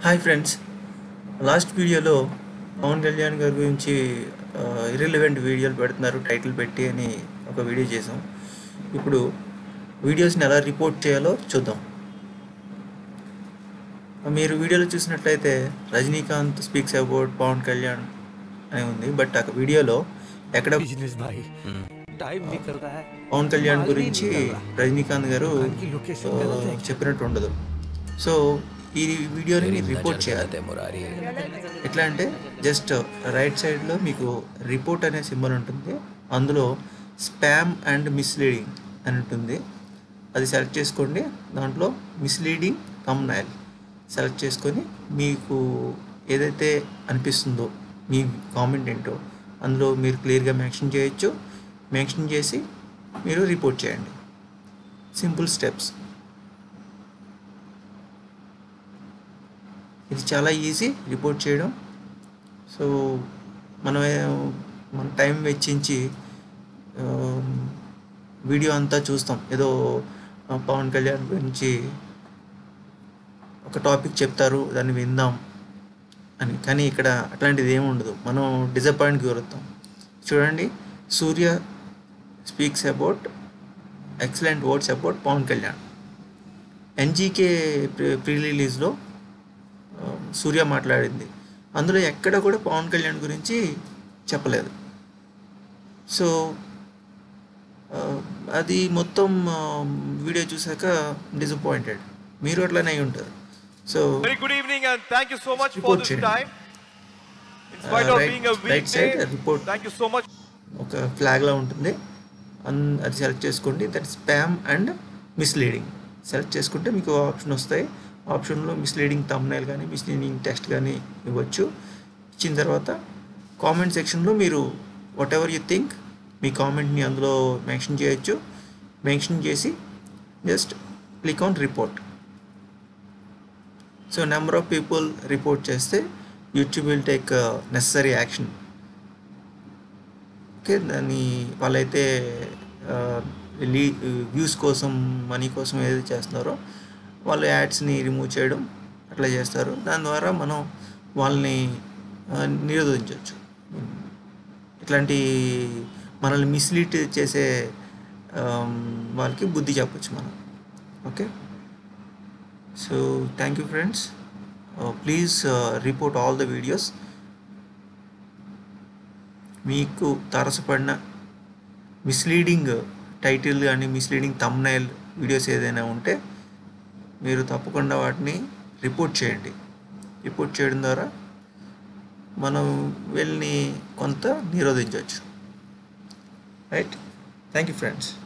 Hi friends last వీడియోలో పవన్ కళ్యాణ్ గారి గురించి ఇర్రిలవెంట్ వీడియోలు పెడుతున్నారు టైటిల్ పెట్టి అని ఒక వీడియో చేసాం ఇప్పుడు వీడియోస్ని ఎలా రిపోర్ట్ చేయాలో చూద్దాం మీరు వీడియోలో చూసినట్లయితే రజనీకాంత్ స్పీక్స్ అబౌట్ పవన్ కళ్యాణ్ అని ఉంది బట్ ఆ వీడియోలో ఎక్కడ बिजनेस भाई टाइम निकल रहा है పవన్ కళ్యాణ్ గురించి రజనీకాంత్ గారు की लोकेशन ఆ, गलत है చెప్పినట్టు ఉండదు సో ఈ వీడియోని మీరు రిపోర్ట్ చేయాలి ఎట్లా అంటే జస్ట్ రైట్ సైడ్లో మీకు రిపోర్ట్ అనే సింబల్ ఉంటుంది అందులో స్పామ్ అండ్ మిస్లీడింగ్ అని ఉంటుంది అది సెలెక్ట్ చేసుకోండి దాంట్లో మిస్లీడింగ్ నైల్ సెలెక్ట్ చేసుకొని మీకు ఏదైతే అనిపిస్తుందో మీ కామెంట్ ఏంటో అందులో మీరు క్లియర్గా మెన్షన్ చేయొచ్చు మెన్షన్ చేసి మీరు రిపోర్ట్ చేయండి సింపుల్ స్టెప్స్ ఇది చాలా ఈజీ రిపోర్ట్ చేయడం సో మనం ఏ- మన టైం వెచ్చించి ఆ, వీడియో అంతా చూస్తాం ఏదో ఆ, పవన్ కళ్యాణ్ గురించి ఒక టాపిక్ చెప్తారు దాన్ని విందాం అని కానీ ఇక్కడ అట్లాంటిది ఏమి ఉండదు మనం డిసప్పాయింట్కి గురవుతాం చూడండి Suriya speaks about excellent words about Pawan Kalyan NGK pre రిలీజ్లో ఆ, సూర్య మాట్లాడింది అందులో ఎక్కడ కూడా పవన్ కళ్యాణ్ గురించి చెప్పలేదు సో ఆ, అది మొత్తం ఆ, వీడియో చూసాక డిసప్పాయింటెడ్ మీరు అట్లనే అయి ఉంటారు so Very good evening and thank you so much for Report this చేయండి. time. In spite Uh, of right- being a right side, weekday, report. thank you so much. ఒక ఫ్లాగ్లా ఉంటుంది అన్ అది సెలెక్ట్ చేసుకోండి that spam and misleading select చేసుకుంటే మీకు option వస్తాయి ఆప్షన్లో misleading thumbnail కానీ మిస్లీడింగ్ టెక్స్ట్ కానీ ఇవ్వచ్చు ఇచ్చిన తర్వాత కామెంట్ సెక్షన్లో మీరు వాట్ ఎవర్ యూ థింక్ మీ కామెంట్ని అందులో మెన్షన్ చేయొచ్చు మెన్షన్ చేసి just click on report so number of people report చేస్తే YouTube will take necessary action okay దాన్ని వాళ్ళైతే లీ వ్యూస్ కోసం మనీ కోసం ఏదైతే చేస్తున్నారో వాళ్ళు యాడ్స్ని రిమూవ్ చేయడం అట్లా చేస్తారు దాని ద్వారా మనం వాళ్ళని ఆ, నిరోధించవచ్చు ఇట్లాంటి మనల్ని మిస్లీడ్ చేసే ఆమ్, వాళ్ళకి బుద్ధి చెప్పొచ్చు మనం okay so thank you friends please report all the videos మీకు తారసపడిన మిస్లీడింగ్ టైటిల్ కానీ మిస్లీడింగ్ తమ్నైల్ వీడియోస్ ఏదైనా ఉంటే మీరు తప్పకుండా వాటిని రిపోర్ట్ చేయండి రిపోర్ట్ చేయడం ద్వారా మనం వీళ్ళని కొంత నిరోధించవచ్చు రైట్ థ్యాంక్ యూ ఫ్రెండ్స్